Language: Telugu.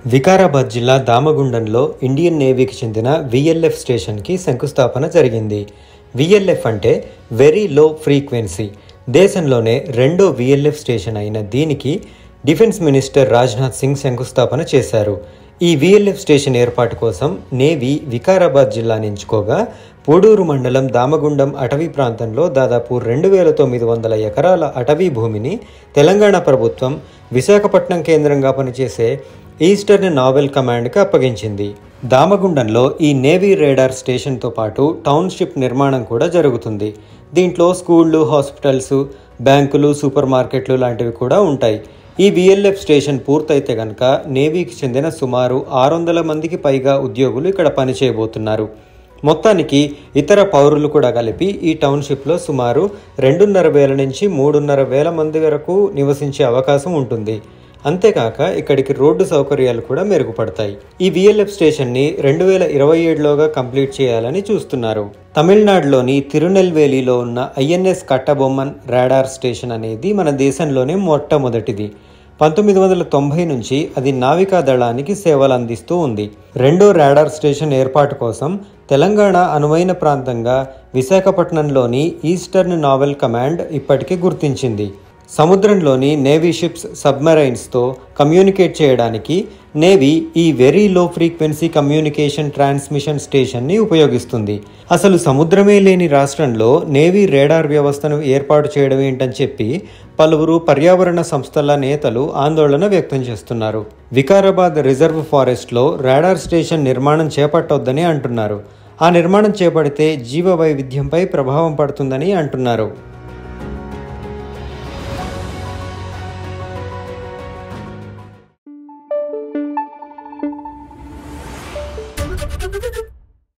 వికారాబాద్ జిల్లా దామగుండంలో ఇండియన్ నేవీకి చెందిన విఎల్ఎఫ్ స్టేషన్కి శంకుస్థాపన జరిగింది విఎల్ఎఫ్ అంటే వెరీ లో ఫ్రీక్వెన్సీ దేశంలోనే రెండో విఎల్ఎఫ్ స్టేషన్ అయిన దీనికి డిఫెన్స్ మినిస్టర్ రాజ్నాథ్ సింగ్ శంకుస్థాపన చేశారు ఈ విఎల్ఎఫ్ స్టేషన్ ఏర్పాటు కోసం నేవీ వికారాబాద్ జిల్లాని ఎంచుకోగా పూడూరు మండలం దామగుండం అటవీ ప్రాంతంలో దాదాపు రెండు వేల తొమ్మిది వందల ఎకరాల అటవీ భూమిని తెలంగాణ ప్రభుత్వం విశాఖపట్నం కేంద్రంగా పనిచేసే ఈస్టర్న్ నావెల్ కమాండ్కి అప్పగించింది దామగుండంలో ఈ నేవీ రేడార్ స్టేషన్తో పాటు టౌన్షిప్ నిర్మాణం కూడా జరుగుతుంది దీంట్లో స్కూళ్ళు హాస్పిటల్స్ బ్యాంకులు సూపర్ మార్కెట్లు లాంటివి కూడా ఉంటాయి ఈ విఎల్ఎఫ్ స్టేషన్ పూర్తయితే కనుక నేవీకి చెందిన సుమారు ఆరు వందల మందికి పైగా ఉద్యోగులు ఇక్కడ పనిచేయబోతున్నారు మొత్తానికి ఇతర పౌరులు కూడా కలిపి ఈ టౌన్షిప్లో సుమారు రెండున్నర వేల నుంచి మూడున్నర వేల మంది వరకు నివసించే అవకాశం ఉంటుంది అంతేకాక ఇక్కడికి రోడ్డు సౌకర్యాలు కూడా మెరుగుపడతాయి ఈ విఎల్ఎఫ్ స్టేషన్ని రెండు వేల ఇరవై ఏడులోగా కంప్లీట్ చేయాలని చూస్తున్నారు తమిళనాడులోని తిరునెల్వేలిలో ఉన్న ఐఎన్ఎస్ కట్టబొమ్మన్ రాడార్ స్టేషన్ అనేది మన దేశంలోనే మొట్టమొదటిది పంతొమ్మిది వందల తొంభై నుంచి అది నావికా దళానికి సేవలు అందిస్తూ ఉంది రెండో రాడార్ స్టేషన్ ఏర్పాటు కోసం తెలంగాణ అనువైన ప్రాంతంగా విశాఖపట్నంలోని ఈస్టర్న్ నావెల్ కమాండ్ ఇప్పటికే గుర్తించింది సముద్రంలోని నేవీ షిప్స్ సబ్మరైన్స్తో కమ్యూనికేట్ చేయడానికి నేవీ ఈ very low frequency communication transmission స్టేషన్ని ఉపయోగిస్తుంది అసలు సముద్రమే లేని రాష్ట్రంలో నేవీ రేడార్ వ్యవస్థను ఏర్పాటు చేయడం ఏంటని చెప్పి పలువురు పర్యావరణ సంస్థల నేతలు ఆందోళన వ్యక్తం చేస్తున్నారు వికారాబాద్ రిజర్వ్ ఫారెస్ట్లో రాడార్ స్టేషన్ నిర్మాణం చేపట్టొద్దని అంటున్నారు ఆ నిర్మాణం చేపడితే జీవ వైవిధ్యంపై ప్రభావం పడుతుందని అంటున్నారు Thank you.